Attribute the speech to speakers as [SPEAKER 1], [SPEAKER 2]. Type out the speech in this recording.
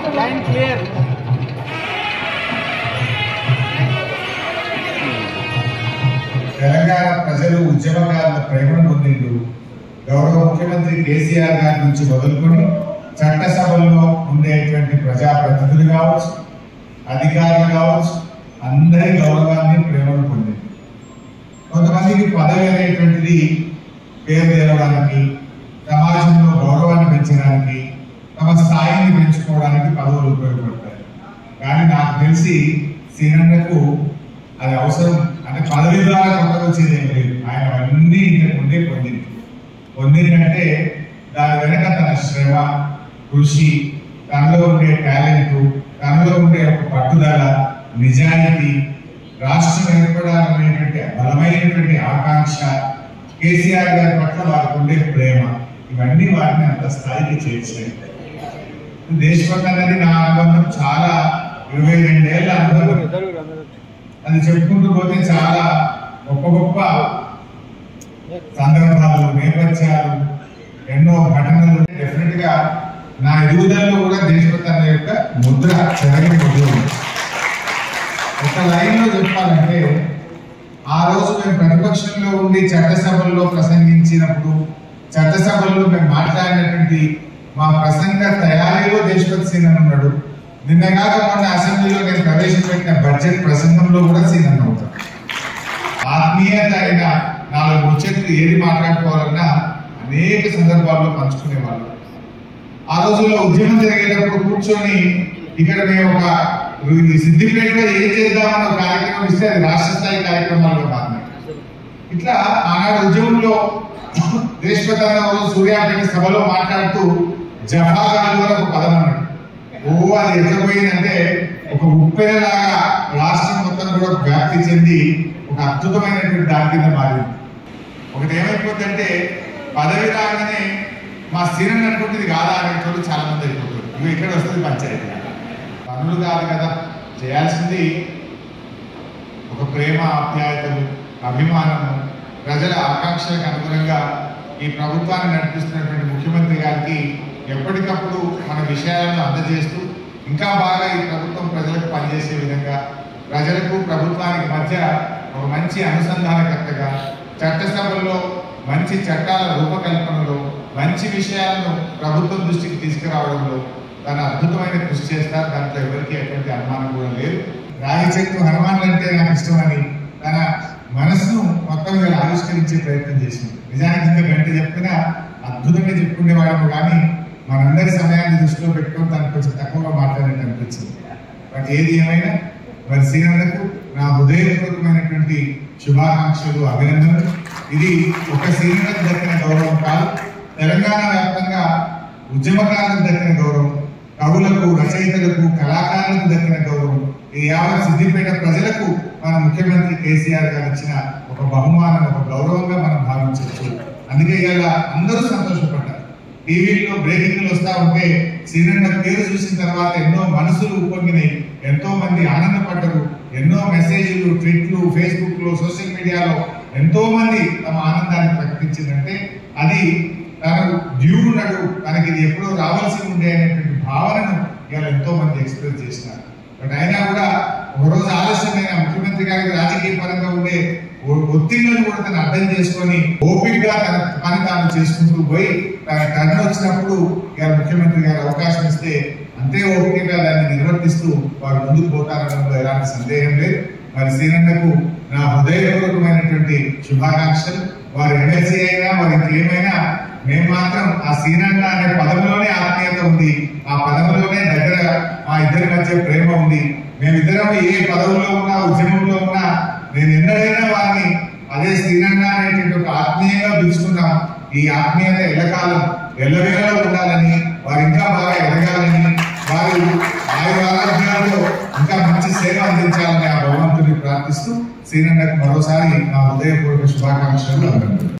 [SPEAKER 1] Line clear
[SPEAKER 2] Telangana ప్రజలు ఉద్యమకారుల ప్రేమను పొందిండు గౌరవ ముఖ్యమంత్రి కేసీఆర్ గారి నుంచి మొదలుకొని చట్టసభల్లో ఉండేటువంటి ప్రజాప్రతినిధులు కావచ్చు అధికారులు కావచ్చు అందరి గౌరవాన్ని ప్రేమను పొందింది కొంతమందికి పదవి అనేటువంటిది పేరు తేవడానికి సమాజంలో గౌరవాన్ని పెంచడానికి తమ స్థాయిని పెంచుకోవడానికి పదవులు ఉపయోగపడతాయి కానీ నాకు తెలిసి సీనన్నకు అది అవసరం అంటే పదవి ద్వారా కొత్తగా వచ్చేది ఏం లేదు ఆయన అవన్నీ ఇంతకు ముందే పొందింది పొందిందంటే దాని వెనక తన శ్రమ కృషి తనలో ఉండే టాలెంట్ తనలో ఉండే ఒక పట్టుదల నిజాయితీ రాష్ట్రం ఏర్పడాలనేటువంటి బలమైనటువంటి ఆకాంక్ష కేసీఆర్ గారి పట్ల వారికి ఉండే ప్రేమ ఇవన్నీ వారిని అంత స్థాయికి చేర్చాయి దేశభక్తి అనేది నా అనుబంధం చాలా ఇరవై రెండేళ్ల అనుబంధం అది చెప్పుకుంటూ పోతే చాలా గొప్ప గొప్ప సందర్భాలు నేపథ్యాలు ఎన్నో ఘటనలు డెఫినెట్ గా నా ఎదుగుదలలో కూడా దేశభక్తి అనే యొక్క ముద్ర చెరగని ముద్ర ఉంది. ఒక లైన్ లో చెప్పాలంటే ఆ రోజు మేము ప్రతిపక్షంలో ఉండి చట్టసభల్లో ప్రసంగించినప్పుడు చట్టసభల్లో మేము మాట్లాడినటువంటి మా ప్రసంగ తయారీలో దేశభక్తి సీన్ అని ఉన్నాడు నిన్న కాక మొన్న అసెంబ్లీలో నేను ప్రవేశపెట్టిన బడ్జెట్ ప్రసంగంలో కూడా సీన్ అని అవుతాడు ఆత్మీయత అయిన నాలుగు ముచ్చట్లు ఏది మాట్లాడుకోవాలన్నా అనేక సందర్భాల్లో పంచుకునేవాళ్ళు ఆ రోజుల్లో ఉద్యమం జరిగేటప్పుడు కూర్చొని ఇక్కడ మేము ఒక ఈ సిద్దిపేటలో ఏం చేద్దామన్న ఒక కార్యక్రమం ఇస్తే అది రాష్ట్ర స్థాయి కార్యక్రమాలుగా మారినాయి ఇట్లా ఆనాడు ఉద్యమంలో దేశపతంలో సూర్యాపేట సభలో మాట్లాడుతూ జఫాగాలు అని ఒక పదం అన్నాడు ఓ అది ఎట్లా పోయిందంటే ఒక ఉప్పెనలాగా రాష్ట్రం మొత్తం కూడా వ్యాప్తి చెంది ఒక అద్భుతమైనటువంటి దాని కింద మారింది ఒకటి ఏమైపోతుందంటే పదవి రాగానే మా స్థిరం అనుకుంటుంది కాదా అనేటోళ్ళు చాలా మంది అయిపోతారు ఇవి ఇక్కడ వస్తుంది పంచాయతీ పనులు కాదు కదా చేయాల్సింది ఒక ప్రేమ ఆప్యాయతలు అభిమానము ప్రజల ఆకాంక్షలకు అనుగుణంగా ఈ ప్రభుత్వాన్ని నడిపిస్తున్నటువంటి ముఖ్యమంత్రి గారికి ఎప్పటికప్పుడు మన విషయాలను అందజేస్తూ ఇంకా బాగా ఈ ప్రభుత్వం ప్రజలకు పనిచేసే విధంగా ప్రజలకు ప్రభుత్వానికి మధ్య ఒక మంచి అనుసంధానకర్తగా చట్టసభల్లో మంచి చట్టాల రూపకల్పనలో మంచి విషయాలను ప్రభుత్వం దృష్టికి తీసుకురావడంలో తన అద్భుతమైన కృషి చేస్తారు దాంట్లో ఎవరికి ఎటువంటి అనుమానం కూడా లేదు రాగి చెట్టు హనుమాన్ అంటే నాకు ఇష్టమని తన మనసును మొత్తం మీద ఆవిష్కరించే ప్రయత్నం చేసింది నిజానికి ఇంకా గంట చెప్పినా అద్భుతంగా చెప్పుకునేవాడము కానీ మనందరి సమయాన్ని దృష్టిలో పెట్టుకొని తనకు కొంచెం తక్కువగా మాట్లాడినట్టు అనిపించింది బట్ ఏది ఏమైనా మరి సీనియర్లకు నా హృదయపూర్వకమైనటువంటి శుభాకాంక్షలు అభినందనలు ఇది ఒక సీనియర్లకు దక్కిన గౌరవం కాదు తెలంగాణ వ్యాప్తంగా ఉద్యమకారులకు దక్కిన గౌరవం కవులకు రచయితలకు కళాకారులకు దక్కిన గౌరవం ఈ యావత్ సిద్దిపేట ప్రజలకు మన ముఖ్యమంత్రి కేసీఆర్ గారు ఇచ్చిన ఒక బహుమానం ఒక గౌరవంగా మనం భావించవచ్చు అందుకే ఇలా అందరూ సంతోషపడ్డారు టీవీలో బ్రేకింగ్లు వస్తా ఉంటే సీనియర్ పేరు చూసిన తర్వాత ఎన్నో మనసులు ఉప్పొంగినాయి ఎంతో మంది ఆనందపడ్డారు ఎన్నో మెసేజ్లు ట్వీట్లు ఫేస్బుక్ లో సోషల్ మీడియాలో ఎంతో మంది తమ ఆనందాన్ని ప్రకటించిందంటే అది తనకు డ్యూ ఉన్నాడు తనకి ఇది ఎప్పుడో రావాల్సి ఉండే అనేటువంటి భావనను ఇవాళ ఎంతో మంది ఎక్స్ప్రెస్ చేసినారు బట్ అయినా కూడా ఒక రోజు ఆలస్యమైన ముఖ్యమంత్రి గారికి రాజకీయ పరంగా ఉండే ఒ- ఒత్తిళ్లను కూడా తను అర్థం చేసుకొని ఓపిక గా తన పని తాను చేసుకుంటూ పోయి తన టర్న్ వచ్చినప్పుడు ఇవాళ ముఖ్యమంత్రి గారు అవకాశం ఇస్తే అంతే ఓపికగా దాన్ని నిర్వర్తిస్తూ వారు ముందుకు పోతారనడంలో ఎలాంటి సందేహం లేదు మరి శ్రీరంగకు నా హృదయపూర్వకమైనటువంటి శుభాకాంక్షలు వారు ఎమ్మెల్సీ అయినా వారు ఇంకేమైనా మేము మాత్రం ఆ శ్రీరంగ అనే పదంలోనే ఆత్మీయత ఉంది ఆ పదంలోనే దగ్గర మా ఇద్దరి మధ్య ప్రేమ ఉంది మేమిద్దరం ఏ పదవుల్లో ఉన్నా ఉద్యమంలో ఉన్నా నేను ఎన్నడైనా వారిని అదే శ్రీరంగ అనేటువంటి ఒక ఆత్మీయంగా పిలుచుకున్నాం ఈ ఆత్మీయత ఎల్లకాలం ఎల్లవేళలో ఉండాలని వారు ఇంకా బాగా ఎదగాలని వారు ఆయుర ఆరోగ్యాలతో ఇంకా మంచి సేవ అందించాలని ఆ భగవంతుని ప్రార్థిస్తూ శ్రీరంగకు మరోసారి నా హృదయపూర్వక శుభాకాంక్షలు అభినందనలు